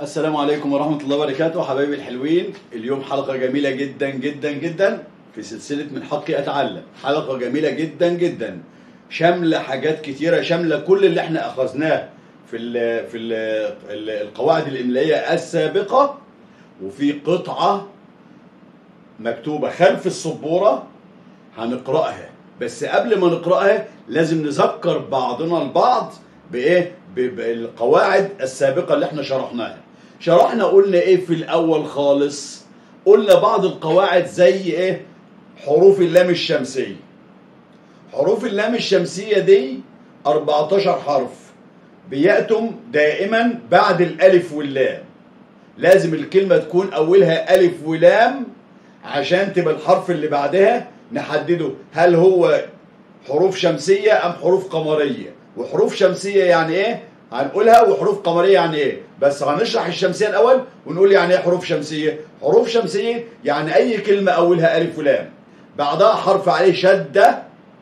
السلام عليكم ورحمة الله وبركاته حبايبي الحلوين اليوم حلقة جميلة جدا جدا جدا في سلسلة من حقي أتعلم حلقة جميلة جدا جدا شاملة حاجات كتيرة شاملة كل اللي احنا أخذناه في ال في ال القواعد الإملائية السابقة وفي قطعة مكتوبة خلف السبورة هنقرأها بس قبل ما نقرأها لازم نذكر بعضنا البعض بإيه؟ ب- بالقواعد السابقة اللي احنا شرحناها شرحنا قلنا إيه في الأول خالص قلنا بعض القواعد زي إيه؟ حروف اللام الشمسية حروف اللام الشمسية دي 14 حرف بيأتم دائما بعد الألف واللام لازم الكلمة تكون أولها ألف ولام عشان تبقى الحرف اللي بعدها نحدده هل هو حروف شمسية أم حروف قمرية وحروف شمسية يعني إيه هنقولها وحروف قمرية يعني إيه بس هنشرح الشمسية الأول ونقول يعني إيه حروف شمسية حروف شمسية يعني أي كلمة أولها ألف ولام بعدها حرف عليه شدة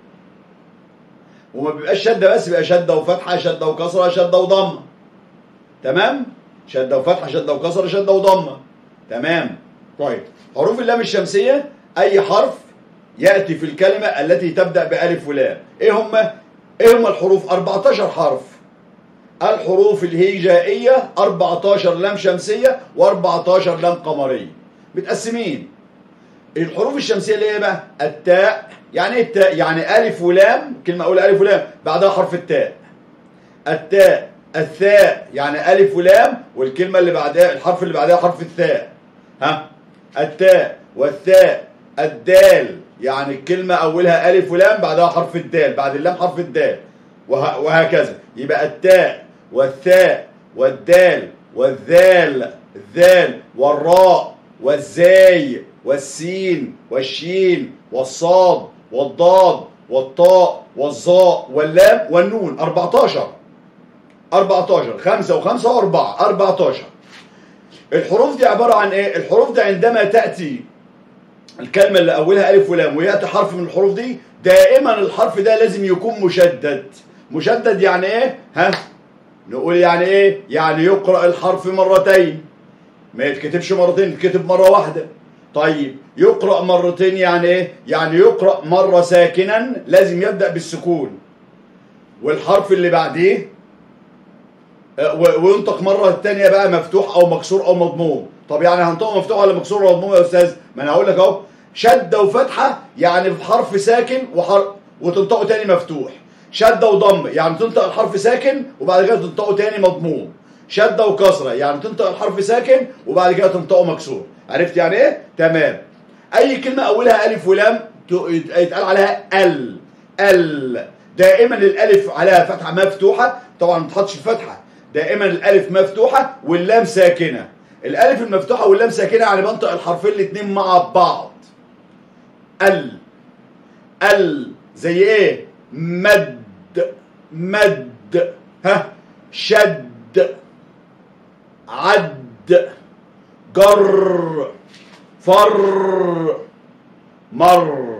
وما بيبقاش شدة بس بيبقى شدة وفتحة شدة وكسرة شدة وضمة تمام شدة وفتحة شدة وكسرة شدة وضمة تمام طيب حروف اللام الشمسية أي حرف يأتي في الكلمة التي تبدأ بألف ولام إيه هم إيه هم الحروف 14 حرف الحروف الهجائية 14 لام شمسية و14 لام قمرية متقسمين الحروف الشمسية اللي هي بقى التاء يعني ايه التاء يعني ألف ولام كلمة أقول ألف ولام بعدها حرف التاء التاء الثاء يعني ألف ولام والكلمة اللي بعدها الحرف اللي بعدها حرف الثاء ها التاء والثاء الدال يعني الكلمة أولها ألف ولام بعدها حرف الدال بعد اللام حرف الدال وه- وهكذا يبقى التاء والثاء والدال والذال الذال والراء والزاي والسين والشين والصاد والضاد والطاء والظاء واللام والنون 14 14 5 و5 و4 14 الحروف دي عبارة عن ايه؟ الحروف دي عندما تأتي الكلمة اللي أولها ألف ولام ويأتي حرف من الحروف دي دائما الحرف ده لازم يكون مشدد مشدد يعني ايه؟ ها؟ نقول يعني ايه؟ يعني يقرأ الحرف مرتين ما يتكتبش مرتين يتكتب مرة واحدة طيب يقرأ مرتين يعني ايه؟ يعني يقرأ مرة ساكنا لازم يبدأ بالسكون والحرف اللي بعديه آه، و- وينطق مرة التانية بقى مفتوح أو مكسور أو مضموم طب يعني هنطقه مفتوح ولا مكسور ولا مضموم يا أستاذ؟ ما أنا هقول لك أهو شدة وفتحة يعني في حرف ساكن وحرف وتنطقه تاني مفتوح شدة وضم يعني تنطق الحرف ساكن وبعد كده تنطقه تاني مضموم شدة وكسرة يعني تنطق الحرف ساكن وبعد كده تنطقه مكسور عرفت يعني ايه؟ تمام أي كلمة أولها ألف ولام ت- يتقال عليها ال ال دائما الألف عليها فتحة مفتوحة طبعا ما تحطش الفتحة دائما الألف مفتوحة واللام ساكنة الألف المفتوحة واللام ساكنة يعني بنطق الحرفين الاتنين مع بعض ال ال زي ايه مد مد ها شد عد جر فر مر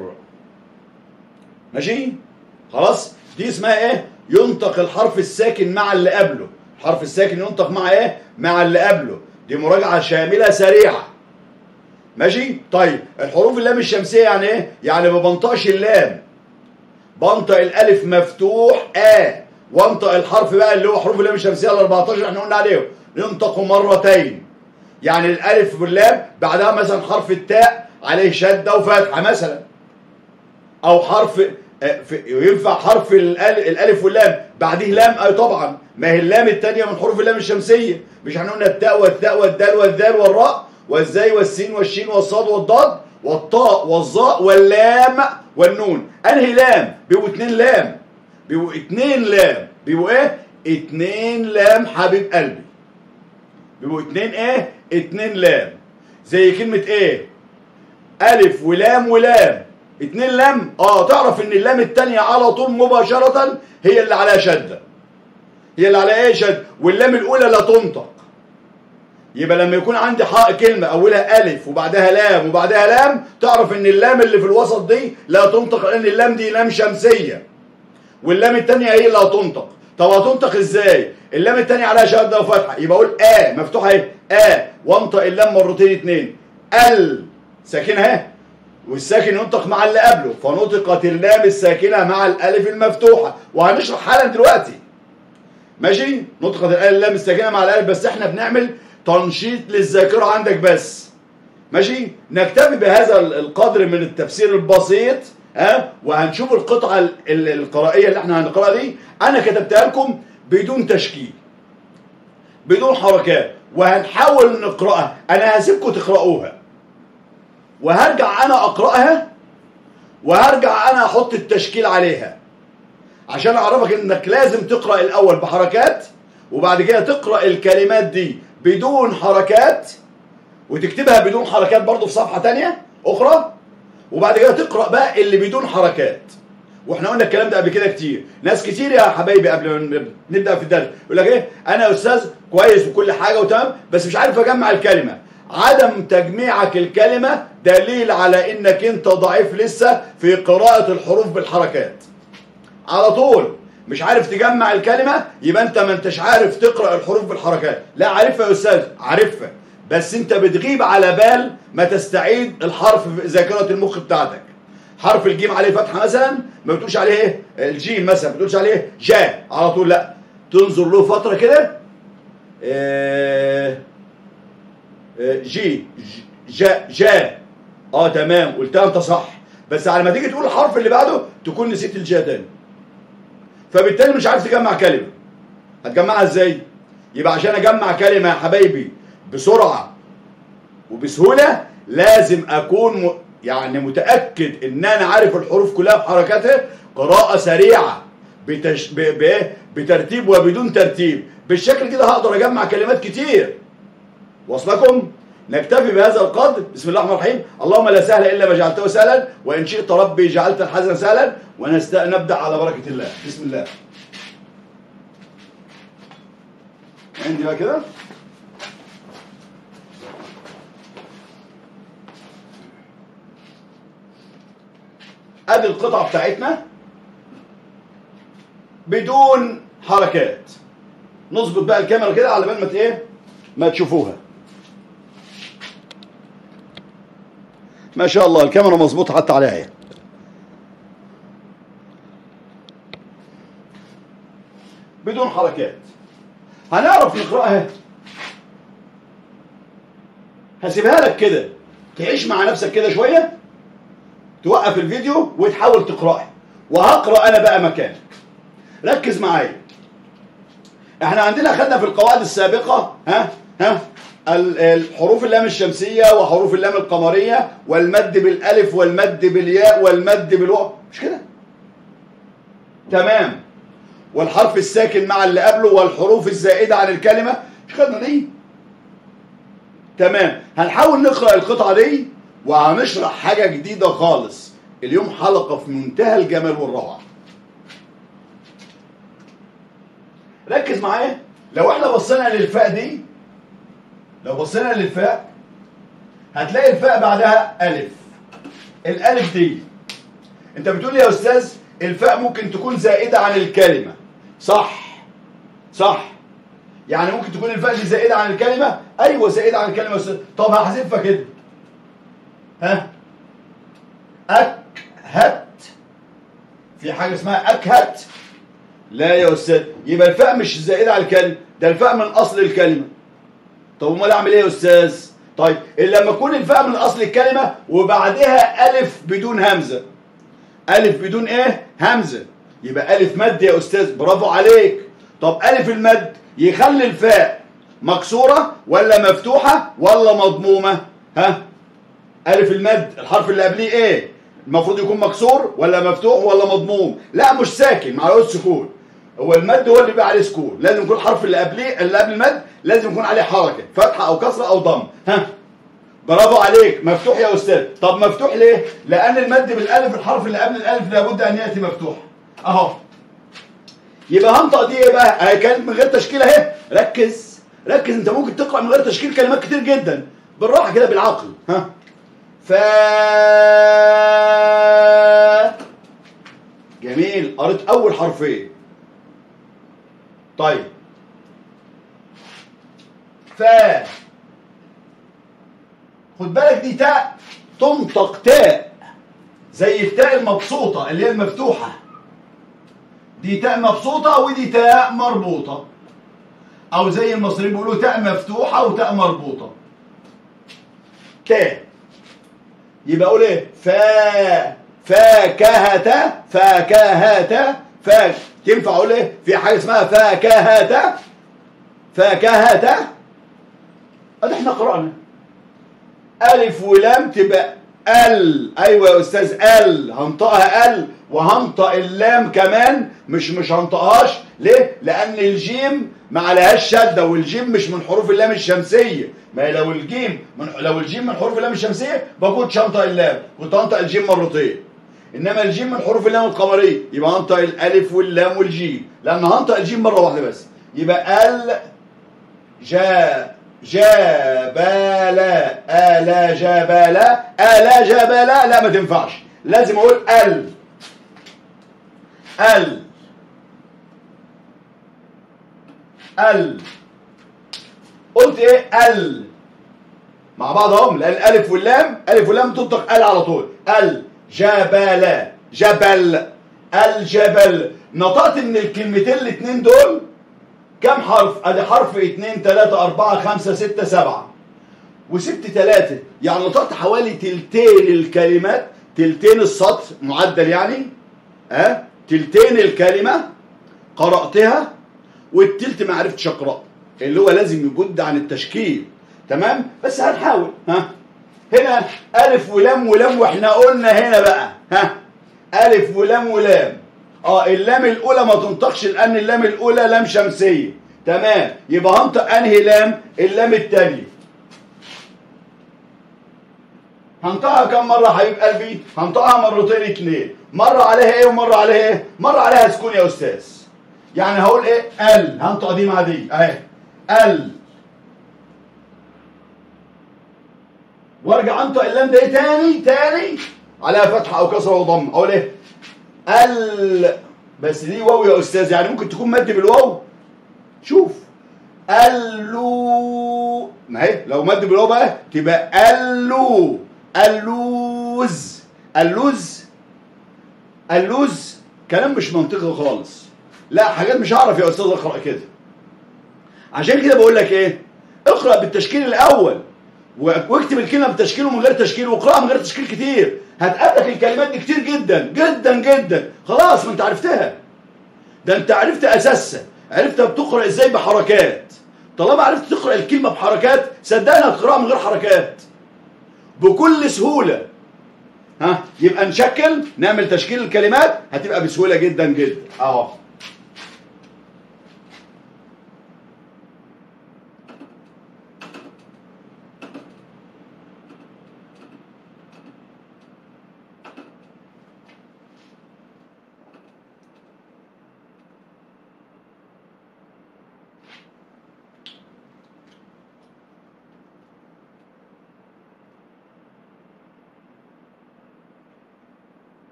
ماشي خلاص دي اسمها ايه ينطق الحرف الساكن مع اللي قبله الحرف الساكن ينطق مع ايه مع اللي قبله دي مراجعة شاملة سريعة ماشي طيب الحروف اللام الشمسية يعني ايه يعني ما بنطقش اللام بنطق الالف مفتوح ا وانطق الحرف بقى اللي هو حروف اللام الشمسية ال 14 احنا قلنا عليهم ينطقوا مرتين يعني الالف واللام بعدها مثلا حرف التاء عليه شدة وفتحة مثلا او حرف آه، في- ينفع حرف الأل- الالف واللام بعديه لام اي طبعا ما هي اللام الثانيه من حروف اللام الشمسيه مش احنا قلنا التاء والثاء والدال والذال والراء والزاي والسين والشين والصاد والضاد والطاء والظاء واللام والنون انهي لام بيبقوا اتنين لام بيبقوا اتنين لام بيبقوا ايه اتنين لام حبيب قلبي بيبقوا اتنين ايه اتنين لام زي كلمه ايه ألف ولام ولام اتنين لام اه تعرف ان اللام التانية على طول مباشرة هي اللي عليها شدة هي اللي عليها ايه شدة واللام الاولى لا تنطق يبقى لما يكون عندي حق كلمة اولها الف وبعدها لام وبعدها لام تعرف ان اللام اللي في الوسط دي لا تنطق لان اللام دي لام شمسية واللام التانية هي اللي هتنطق طب هتنطق ازاي اللام التانية عليها شدة وفتحة يبقى اقول اه مفتوحة ايه ا وانطق اللام مرتين اتنين ال ساكنه اهي والساكن ينطق مع اللي قبله فنطقت اللام الساكنه مع الالف المفتوحه وهنشرح حالا دلوقتي ماشي نطقت اللام الساكنه مع الالف بس احنا بنعمل تنشيط للذاكره عندك بس ماشي نكتفي بهذا القدر من التفسير البسيط ها وهنشوف القطعه ال- ال- القرائيه اللي احنا هنقراها دي انا كتبتها لكم بدون تشكيل بدون حركات وهنحاول نقراها انا هسيبكم تقراوها وهرجع انا اقراها وهرجع انا احط التشكيل عليها عشان اعرفك انك لازم تقرا الاول بحركات وبعد كده تقرا الكلمات دي بدون حركات وتكتبها بدون حركات برضه في صفحه تانية اخرى وبعد كده تقرا بقى اللي بدون حركات واحنا قلنا الكلام ده قبل كده كتير ناس كتير يا حبايبي قبل ما نبدا في الدرس يقول لك ايه انا يا استاذ كويس وكل حاجه وتمام بس مش عارف اجمع الكلمه عدم تجميعك الكلمه دليل على انك انت ضعيف لسه في قراءه الحروف بالحركات على طول مش عارف تجمع الكلمة يبقى انت ما انتش عارف تقرأ الحروف بالحركات لا عارفها يا استاذ عارفها بس انت بتغيب على بال ما تستعيد الحرف في ذاكرة المخ بتاعتك حرف الجيم عليه فتحة مثلا ما بتقولش عليه ايه الجيم مثلا ما بتقولش عليه جا على طول لا تنظر له فترة كده اه اه جي جا جا اه تمام قلتها انت صح بس على ما تيجي تقول الحرف اللي بعده تكون نسيت الجا تاني فبالتالي مش عارف تجمع كلمة هتجمعها ازاي يبقى عشان اجمع كلمة يا حبايبي بسرعة وبسهولة لازم اكون م... يعني متأكد ان انا عارف الحروف كلها بحركاتها قراءة سريعة بتش... ب... ب... بترتيب وبدون ترتيب بالشكل كده هقدر اجمع كلمات كتير واصلكم نكتفي بهذا القدر بسم الله الرحمن الرحيم اللهم لا سهل الا ما جعلته سهلا وان شئت ربي جعلت الحزن سهلا ونبدا على بركه الله بسم الله عندي بقى كده ادي القطعه بتاعتنا بدون حركات نظبط بقى الكاميرا كده على بال ما ت- ايه ما تشوفوها ما شاء الله الكاميرا مظبوطه حتى عليها اهي بدون حركات هنعرف نقراها هسيبها لك كده تعيش مع نفسك كده شويه توقف الفيديو وتحاول تقراها وهقرا انا بقى مكانك ركز معايا احنا عندنا خدنا في القواعد السابقه ها ها ال- الحروف اللام الشمسيه وحروف اللام القمريه والمد بالالف والمد بالياء والمد بالواو مش كده تمام والحرف الساكن مع اللي قبله والحروف الزائده عن الكلمه مش خدنا دي تمام هنحاول نقرا القطعه دي وهنشرح حاجه جديده خالص اليوم حلقه في منتهى الجمال والروعه ركز معايا لو احنا بصينا للفاء دي لو بصينا للفاء هتلاقي الفاء بعدها الف الالف دي انت بتقول لي يا استاذ الفاء ممكن تكون زائده عن الكلمه صح صح يعني ممكن تكون الفاء دي زائده عن الكلمه ايوه زائده عن الكلمه يا استاذ طب هحذفها كده ها اكهت في حاجه اسمها اكهت لا يا استاذ يبقى الفاء مش زائده على الكلمه ده الفاء من اصل الكلمه طب امال اعمل ايه يا استاذ طيب إلا لما تكون الفاء من اصل الكلمه وبعدها الف بدون همزه الف بدون ايه همزه يبقى الف مد يا استاذ برافو عليك طب الف المد يخلي الفاء مكسوره ولا مفتوحه ولا مضمومه ها الف المد الحرف اللي قبليه ايه المفروض يكون مكسور ولا مفتوح ولا مضموم لا مش ساكن مع سكون هو المد هو اللي بيبقى عليه سكون لازم يكون الحرف اللي قبليه اللي قبل المد لازم يكون عليه حركه فتحه او كسره او ضم ها برافو عليك مفتوح يا استاذ طب مفتوح ليه لان المد بالالف الحرف اللي قبل الالف لابد ان ياتي مفتوح اهو يبقى هنطق دي ايه بقى اهي كانت من غير تشكيل اهي ركز ركز انت ممكن تقرا من غير تشكيل كلمات كتير جدا بالراحه كده بالعقل ها ف جميل قريت اول حرفين طيب ف خد بالك دي تاء تنطق تاء زي التاء المبسوطة اللي هي المفتوحة دي تاء مبسوطة ودي تاء مربوطة أو زي المصريين بيقولوا تاء مفتوحة وتاء مربوطة تاء يبقى أقول إيه فا فاكهة فاكهة فاك تنفع أقول إيه في حاجة اسمها فاكهة فاكهة أدي إحنا قرأنا ألف ولام تبقى ال ايوه يا استاذ ال هنطقها ال وهنطق اللام كمان مش مش هنطقهاش ليه لان الجيم ما عليهاش شده والجيم مش من حروف اللام الشمسيه ما هي لو الجيم من لو الجيم من حروف اللام الشمسيه ما كنتش هنطق اللام كنت هنطق الجيم مرتين انما الجيم من حروف اللام القمريه يبقى هنطق الالف واللام والجيم لان هنطق الجيم مره واحده بس يبقى ال جا جبالا آلا جبالا آلا جبالا لا ما تنفعش لازم اقول ال ال ال قلت ايه ال مع بعض اهم لان الالف واللام الف واللام تنطق ال على طول ال جبالا جبل الجبل نطقت ان الكلمتين الاثنين دول كم حرف؟ ادي حرف 2 3 4 5 6 7 وسبت ثلاثة يعني نطقت حوالي تلتين الكلمات تلتين السطر معدل يعني ها أه؟ تلتين الكلمة قرأتها والتلت ما عرفتش اقرأ اللي هو لازم يجد عن التشكيل تمام بس هنحاول ها هنا ألف ولام ولام واحنا قلنا هنا بقى ها ألف ولام ولام اه اللام الاولى ما تنطقش لان اللام الاولى لام شمسيه تمام يبقى هنطق انهي لام اللام الثانيه هنطقها كم مره حبيب قلبي هنطقها مرتين اتنين مره عليها ايه ومره عليها ايه مره عليها سكون يا استاذ يعني هقول ايه ال هنطق دي مع دي اهي ال وارجع انطق اللام ده تاني تاني عليها فتحه او كسره وضم اقول ايه ال بس دي واو يا استاذ يعني ممكن تكون مد بالواو شوف اللو ما هي لو مد بالواو بقى تبقى اللو اللوز اللوز اللوز كلام مش منطقي خالص لا حاجات مش هعرف يا استاذ اقرا كده عشان كده بقول لك ايه اقرا بالتشكيل الاول واكتب الكلمه بتشكيل ومن غير تشكيل واقراها من غير تشكيل كتير هتقابلك الكلمات دي كتير جدا جدا جدا خلاص ما انت عرفتها ده انت عرفت اساسها عرفت بتقرا ازاي بحركات طالما عرفت تقرا الكلمه بحركات صدقني هتقراها من غير حركات بكل سهوله ها يبقى نشكل نعمل تشكيل الكلمات هتبقى بسهوله جدا جدا اهو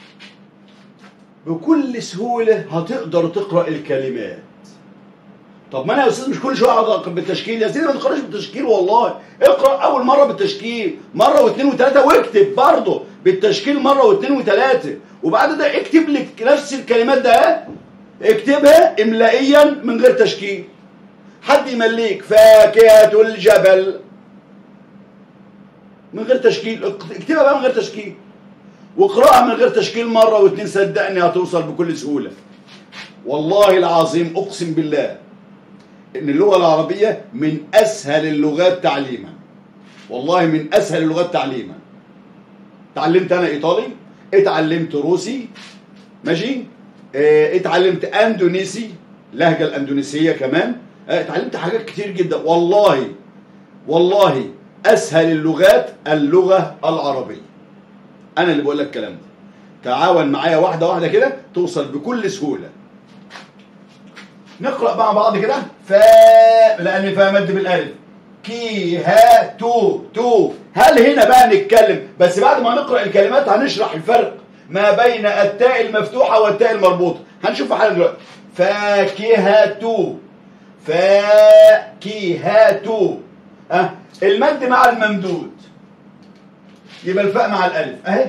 بكل سهولة هتقدر تقرأ الكلمات طب ما انا يا استاذ مش كل شويه اقعد بالتشكيل يا سيدي ما تقراش بالتشكيل والله اقرا اول مره بالتشكيل مره واثنين وثلاثه واكتب برضه بالتشكيل مره واثنين وثلاثه وبعد ده اكتب لك نفس الكلمات ده اكتبها املائيا من غير تشكيل حد يمليك فاكهه الجبل من غير تشكيل اكتبها بقى من غير تشكيل واقراها من غير تشكيل مره واثنين صدقني هتوصل بكل سهوله والله العظيم اقسم بالله ان اللغه العربيه من اسهل اللغات تعليما والله من اسهل اللغات تعليما اتعلمت انا ايطالي اتعلمت روسي ماشي اه اتعلمت اندونيسي اللهجه الاندونيسيه كمان اه اتعلمت حاجات كتير جدا والله والله اسهل اللغات اللغه العربيه انا اللي بقول لك الكلام ده تعاون معايا واحده واحده كده توصل بكل سهوله نقرا مع بعض كده فا لان فا مد بالالف كي ها تو تو هل هنا بقى نتكلم بس بعد ما نقرا الكلمات هنشرح الفرق ما بين التاء المفتوحه والتاء المربوطه هنشوف حاجه دلوقتي فاكهة فاكهة أه المد مع الممدود يبقى الفاء مع الالف اهي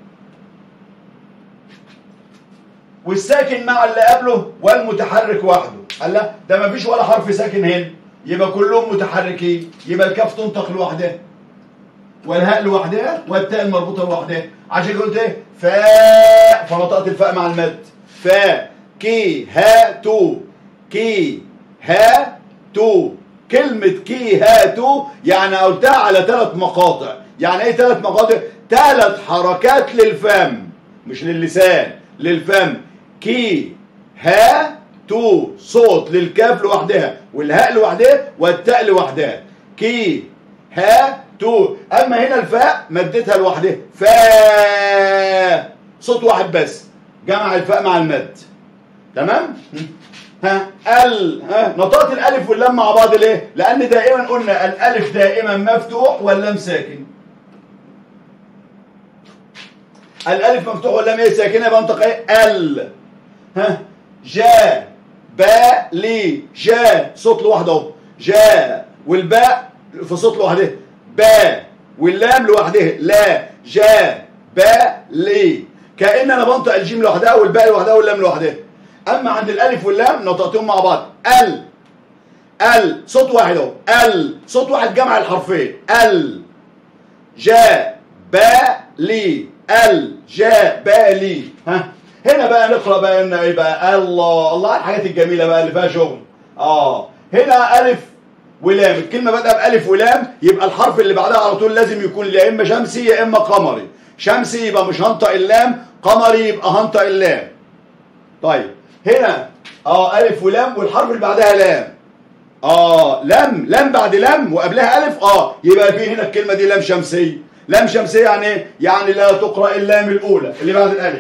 والساكن مع اللي قبله والمتحرك وحده قال لا ده ما فيش ولا حرف ساكن هنا يبقى كلهم متحركين يبقى الكاف تنطق لوحدها والهاء لوحدها والتاء المربوطه لوحدها عشان كده قلت ايه فاء فنطقت الفاء مع المد فا كي ها تو كي ها تو كلمة كي ها تو يعني قلتها على ثلاث مقاطع يعني ايه ثلاث مقاطع ثلاث حركات للفم مش للسان للفم كي ها تو صوت للكاف لوحدها والهاء لوحدها والتاء لوحدها كي ها تو اما هنا الفاء مدتها لوحدها فا صوت واحد بس جمع الفاء مع المد تمام ها ال ها نطقت الالف واللام مع بعض ليه لان دائما قلنا الالف دائما مفتوح واللام ساكن الالف مفتوح واللام ايه ساكنه يبقى انطق ايه ال ها جا با لي جا صوت لوحده اهو جا والباء في صوت لوحده با واللام لوحده لا جا با لي كأن انا بنطق الجيم لوحدها والباء لوحدها واللام لوحدها اما عند الالف واللام نطقتهم مع بعض ال ال صوت واحد اهو ال صوت واحد جمع الحرفين ال جا با لي ال جا با لي ها هنا بقى نقرا بقى ان ايه بقى الله الله على الحاجات الجميله بقى اللي فيها شغل اه هنا الف ولام الكلمه بادئه بالف ولام يبقى الحرف اللي بعدها على طول لازم يكون يا اما شمسي يا اما قمري شمسي يبقى مش هنطق اللام قمري يبقى هنطق اللام طيب هنا اه الف ولام والحرف اللي بعدها لام اه لام لام بعد لام وقبلها الف اه يبقى في هنا الكلمه دي لام شمسيه لام شمسيه يعني ايه يعني لا تقرا اللام الاولى اللي بعد الالف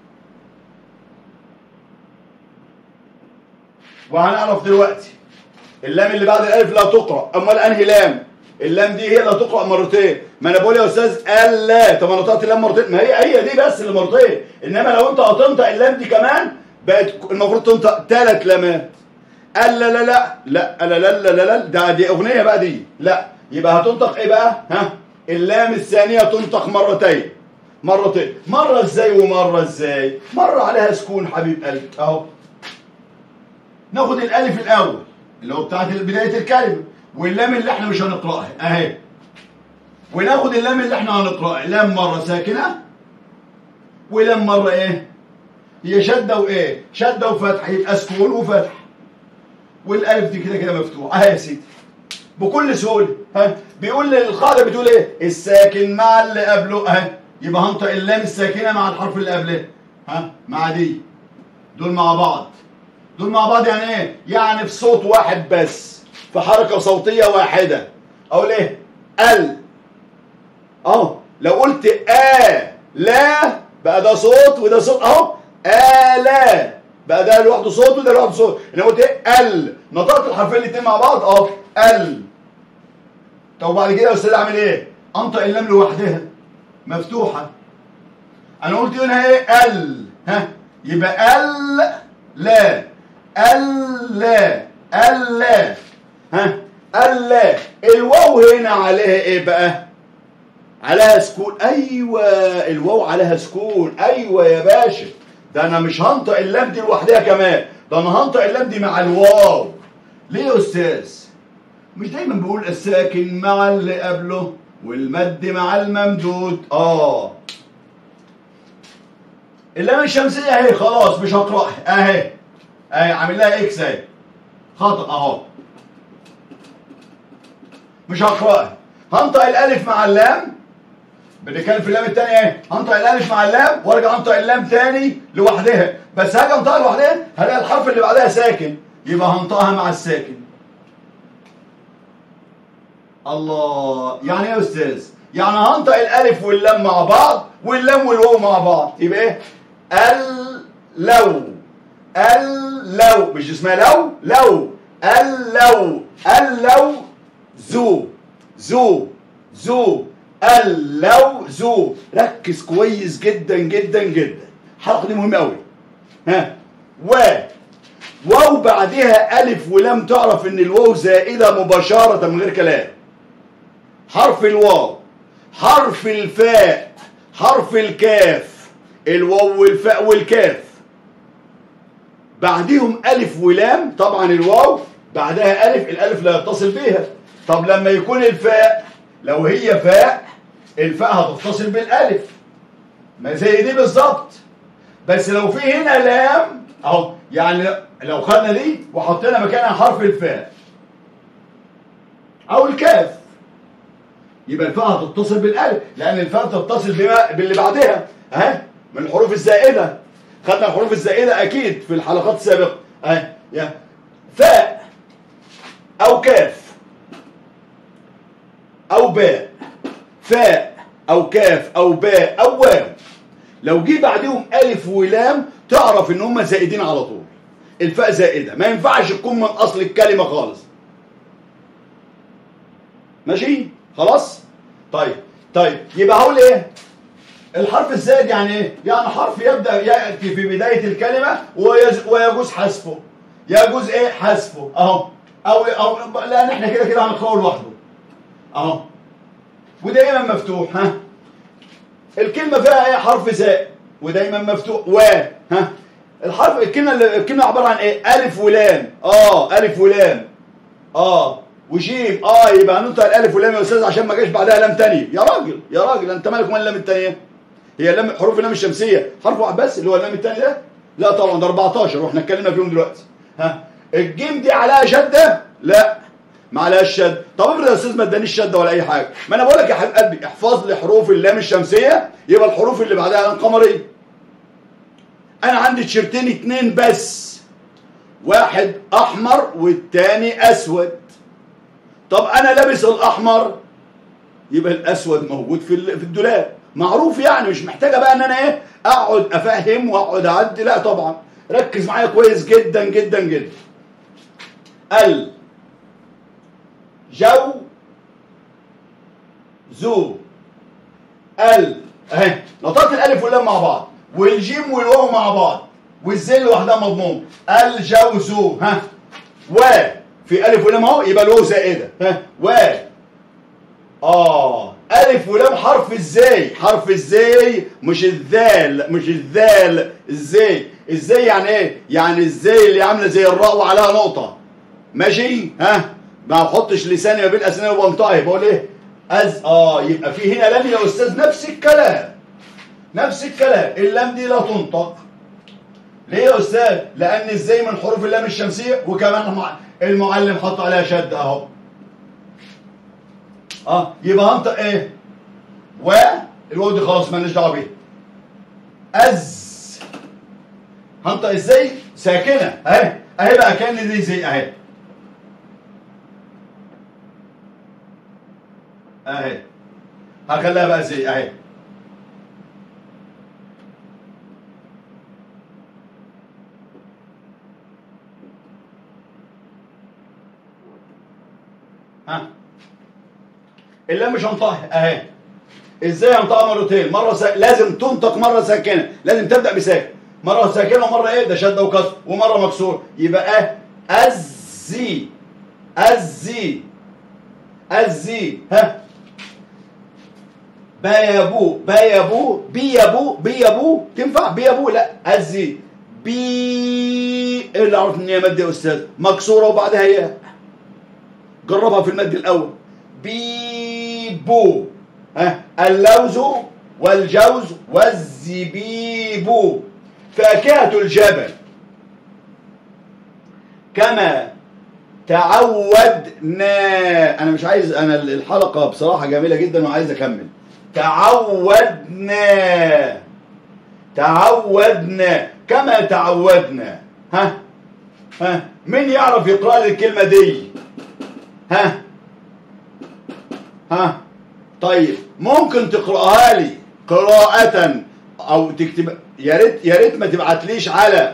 وهنعرف دلوقتي اللام اللي بعد الالف لا تقرا امال انهي لام اللام دي هي اللي هتقرا مرتين ما انا بقول يا استاذ الا طب انا نطقت اللام مرتين ما هي هي دي بس اللي مرتين انما لو انت هتنطق اللام دي كمان بقت المفروض تنطق ثلاث لامات الا لا لا لا لا لا لا لا لا ده دي اغنيه بقى دي لا يبقى هتنطق ايه بقى ها اللام الثانيه تنطق مرتين مرتين مره ازاي ومره ازاي مره عليها سكون حبيب قلبي اهو ناخد الالف الاول اللي هو بتاعت بدايه الكلمه واللام اللي احنا مش هنقراها اهي وناخد اللام اللي احنا هنقراها لام مره ساكنه ولام مره ايه هي شده وايه شده وفتح يبقى سكون وفتح والالف دي كده كده مفتوحه اهي يا سيدي بكل سهوله ها بيقول لي القاعده بتقول ايه الساكن مع اللي قبله اهي يبقى هنطق اللام الساكنه مع الحرف اللي قبله ها مع دي دول مع بعض دول مع بعض يعني ايه يعني في صوت واحد بس في حركه صوتيه واحده اقول ايه ال اهو لو قلت ا لا بقى ده صوت وده صوت اهو آلا بقى ده لوحده صوت وده لوحده صوت انا قلت ايه ال نطقت الحرفين الاثنين مع بعض اهو ال طب وبعد كده يا استاذ اعمل ايه انطق اللام لوحدها مفتوحه انا قلت هنا ايه ال ها يبقى ال لا ال لا الا ها الا الواو هنا عليها ايه بقى عليها سكون ايوه الواو عليها سكون ايوه يا باشا ده انا مش هنطق اللام دي لوحدها كمان ده انا هنطق اللام دي مع الواو ليه يا استاذ مش دايما بقول الساكن مع اللي قبله والمد مع الممدود اه اللام الشمسيه اهي خلاص مش هقراها اهي اهي عامل لها اكس اهي خطا اهو مش هقراها هنطق الالف مع اللام بنتكلم في اللام الثانيه ايه هنطق الالف مع اللام وارجع انطق اللام تاني لوحدها بس هاجي انطقها لوحدها هلاقي الحرف اللي بعدها ساكن يبقى هنطقها مع الساكن الله يعني ايه يا استاذ يعني هنطق الالف واللام مع بعض واللام والواو مع بعض يبقى ايه ال لو ال لو مش اسمها لو لو ال لو ال لو زو زو زو اللوز ركز كويس جدا جدا جدا الحلقه دي مهمه قوي ها و واو بعدها الف ولام تعرف ان الواو زائده مباشره من غير كلام حرف الواو حرف الفاء حرف الكاف الواو والفاء والكاف بعديهم الف ولام طبعا الواو بعدها الف الالف لا يتصل بيها طب لما يكون الفاء لو هي فاء الفاء هتتصل بالالف ما زي دي بالظبط بس لو في هنا لام اهو يعني لو خدنا دي وحطينا مكانها حرف الفاء او الكاف يبقى الفاء هتتصل بالالف لان الفاء تتصل بما باللي بعدها اهي من الحروف الزائده خدنا الحروف الزائده اكيد في الحلقات السابقه اهي يا فاء او كاف او باء فاء او كاف او باء او واو لو جه بعدهم الف ولام تعرف ان هم زائدين على طول الفاء زائده ما ينفعش تكون من اصل الكلمه خالص ماشي خلاص طيب طيب يبقى هقول ايه الحرف الزائد يعني ايه يعني حرف يبدا ياتي في بدايه الكلمه ويز- ويجوز حذفه يجوز ايه حذفه اهو او او لان احنا كده كده هنقراه لوحده اهو ودايما مفتوح ها الكلمه فيها ايه حرف زائد ودايما مفتوح و ها الحرف الكلمه اللي- الكلمه عباره عن ايه الف ولام اه الف ولام اه وجيم اه يبقى هننطق الالف واللام يا استاذ عشان ما جاش بعدها لام تانية يا راجل يا راجل انت مالك ومال اللام التانية هي لام حروف اللام الشمسيه حرف واحد بس اللي هو اللام التاني ده لا طبعا ده 14 واحنا اتكلمنا فيهم دلوقتي ها الجيم دي عليها شده لا ما عليهاش شد طب افرض يا استاذ ما ادانيش شده ولا اي حاجه ما انا بقول لك يا حبيب قلبي احفظ لي حروف اللام الشمسيه يبقى الحروف اللي بعدها لام قمريه انا عندي تيشرتين اتنين بس واحد احمر والتاني اسود طب انا لابس الاحمر يبقى الاسود موجود في ال- في الدولاب معروف يعني مش محتاجه بقى ان انا ايه اقعد افهم واقعد اعدي لا طبعا ركز معايا كويس جدا جدا جدا ال جو زو ال اهي نطقت الالف واللام مع بعض والجيم والواو مع بعض والزي لوحدها مضموم الجوزو ها و في الف ولام اهو يبقى الواو زائده ها و اه الف ولام حرف الزاي حرف الزاي مش الذال مش الذال الزاي الزاي يعني ايه يعني الزاي اللي عامله زي الراء وعليها نقطه ماشي ها ما احطش لساني ما بين اسناني وبنطقها بقول ايه أز اه يبقى في هنا لام يا استاذ نفس الكلام نفس الكلام اللام دي لا تنطق ليه يا استاذ لان ازاي من حروف اللام الشمسيه وكمان المع- المعلم حط عليها شد اهو اه يبقى هنطق ايه و الواو دي خلاص مالناش دعوه بيها از هنطق ازاي ساكنه اهي اهي بقى كان دي زي اهي اهي هخليها بقى زي اهي ها اللام مش هنطقها اهي ازاي هنطقها مرتين مره سا... لازم تنطق مره ساكنه لازم تبدا بساكن مره ساكنه ومره ايه ده شده وكسر ومره مكسور يبقى اه از الزي الزي الزي ها بيابو بيابو بيابو بيابو تنفع بيابو لا الزي بي إيه اللي عرف ان هي مد يا استاذ مكسوره وبعدها ياء جربها في المد الاول بيبو ها اللوز والجوز والزبيب فاكهة الجبل كما تعودنا انا مش عايز انا الحلقة بصراحة جميلة جدا وعايز اكمل تعودنا تعودنا كما تعودنا ها ها مين يعرف يقرأ لي الكلمة دي ها ها طيب ممكن تقرأها لي قراءة او تكتب يا ريت يا ريت ما تبعتليش على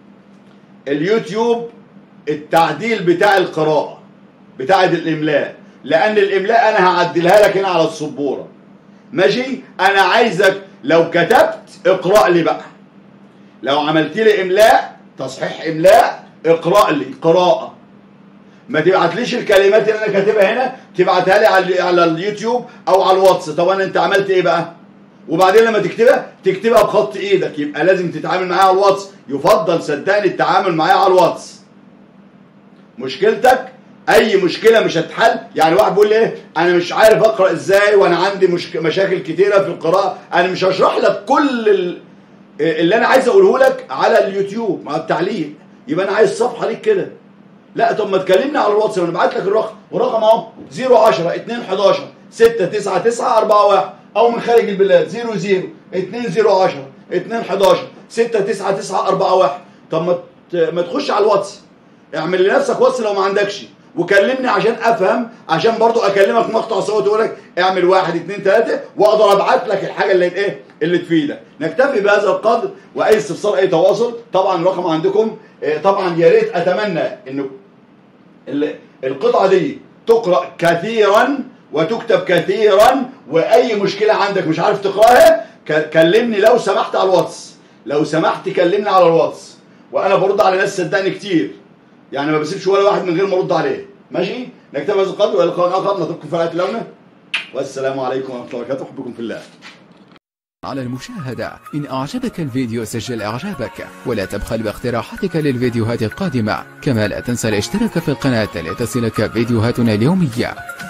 اليوتيوب التعديل بتاع القراءة بتاعة الإملاء لأن الإملاء أنا هعدلها لك هنا على السبورة ماشي أنا عايزك لو كتبت اقرأ لي بقى لو عملت لي إملاء تصحيح إملاء اقرأ لي قراءة ما تبعتليش الكلمات اللي انا كاتبها هنا تبعتها لي على على اليوتيوب او على الواتس طبعا انت عملت ايه بقى وبعدين لما تكتبها تكتبها بخط ايدك يبقى لازم تتعامل معايا على الواتس يفضل صدقني التعامل معايا على الواتس مشكلتك اي مشكله مش هتحل يعني واحد بيقول لي ايه انا مش عارف اقرا ازاي وانا عندي مشك... مشاكل كتيره في القراءه انا مش هشرح لك كل ال... اللي انا عايز اقوله لك على اليوتيوب مع التعليق يبقى انا عايز صفحه ليك كده لا طب ما تكلمني على الواتس انا بعت لك الرقم ورقم اهو 010 2 11 6 9 9 4 1 او من خارج البلاد 00 2 010 2 11 6 9 9 4 1 طب ما ما تخش على الواتس اعمل لنفسك واتس لو ما عندكش وكلمني عشان افهم عشان برضو اكلمك مقطع صوت واقول لك اعمل واحد اتنين تلاته واقدر ابعت لك الحاجه اللي ايه اللي تفيدك نكتفي بهذا القدر واي استفسار اي تواصل طبعا الرقم عندكم طبعا يا ريت اتمنى ان القطعه دي تقرا كثيرا وتكتب كثيرا واي مشكله عندك مش عارف تقراها كلمني لو سمحت على الواتس لو سمحت كلمني على الواتس وانا برد على ناس صدقني كتير يعني ما بسيبش ولا واحد من غير ما ارد عليه ماشي نكتب هذا القدر والى لقاء اخر نترككم في حلقه لونه والسلام عليكم ورحمه الله وبركاته احبكم في الله على المشاهدة إن أعجبك الفيديو سجل إعجابك ولا تبخل باقتراحاتك للفيديوهات القادمة كما لا تنسى الاشتراك في القناة لتصلك فيديوهاتنا اليومية